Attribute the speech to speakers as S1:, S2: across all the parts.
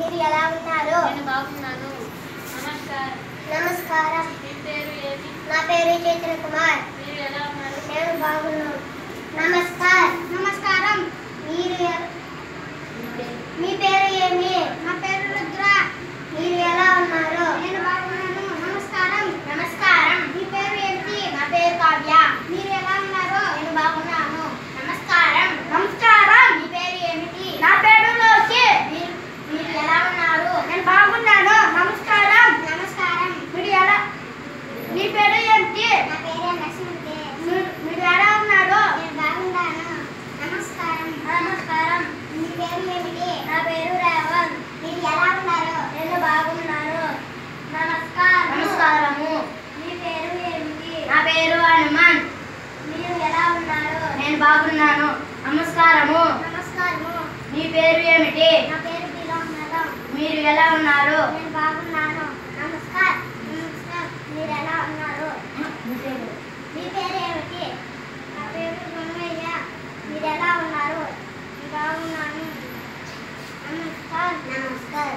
S1: మీరు ఎలా ఉన్నారు
S2: నేను బాగున్నాను నమస్కారం
S1: నమస్కారం
S2: మీ పేరు ఏమి
S1: నా పేరు చైత్ర కుమార్
S2: మీరు ఎలా ఉన్నారు
S1: నేను బాగున్నాను నమస్కార్ నమస్కారం మీరు ఎ- మీ పేరు ఏమి నా పేరు రుద్ర మీరు ఎలా ఉన్నారు నేను బాగున్నాను నమస్కారం నమస్కారం మీ పేరు ఏంటి నా పేరు కావ్య మీరు ఎలా ఉన్నారు నేను బాగున్నాను నమస్కారం నమస్కారం మీ పేరు ఏమిటి నా పేరు లోకి మీరు మీరు ఎలా ఉన్నారు నేను బాగున్నాను నమస్కారం నమస్కారం మీరు ఎలా మీ పేరు ఏంటి నా పేరు లక్ష్మి మీరు ఎలా ఉన్నారు నేను బాగున్నాను నమస్కారం నమస్కారం మీ పేరు ఏమిటి నా పేరు రేవన్ మీరు ఎలా ఉన్నారు నేను బాగున్నాను నమస్కారం నమస్కారము మీ పేరు ఏమిటి నా పేరు హనుమాన్ మీరు ఎలా ఉన్నారు నేను బాగున్నాను నమస్కారము నమస్కారము మీ పేరు ఏమిటి నా పేరు బిలోమలం మీరు ఎలా ఉన్నారు నేను బాగున్నాను నమస్కారం నమస్కారం మీరు ఎలా ఉన్నారు మీ పేరు ఏమిటి నా పేరు గంగయ్య మీరు ఎలా ఉన్నారు నేను బాగున్నాను నమస్కారం నమస్కారం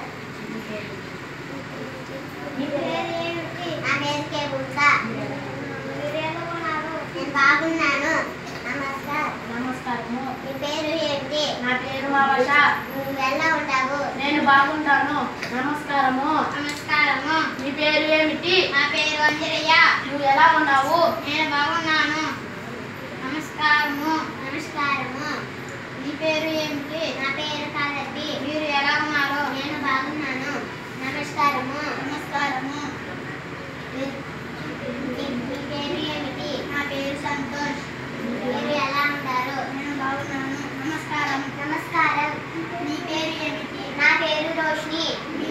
S1: మీ పేరు ఏమిటి నా పేరు కేబుల్క మీరు ఎలా ఉన్నారు నేను బాగున్నాను నమస్కారం
S2: నమస్కారము
S1: మీ పేరు ఏమిటి
S2: నా పేరు ఆవశ
S1: నువ్వు ఎలా ఉంటావు
S2: నేను బాగుంటాను నమస్కారము
S1: నమస్కారము
S2: మీ పేరు ఏమిటి
S1: నా పేరు అంజరయ్య
S2: నువ్వు ఎలా ఉన్నావు
S1: నేను బాగున్నాను నమస్కారము నమస్కారము మీ పేరు ఏమిటి నా పేరు కాదర్బి మీరు ఎలా ఉన్నారు నేను బాగున్నాను నమస్కారము నమస్కారము మీ- మీ- మీ పేరు ఏమిటి నా పేరు సంతోష్ మీరు ఎలా ఉంటారు నేను బాగున్నాను నమస్కారం నమస్కారం మీ పేరు ఏమిటి నా పేరు రోషిని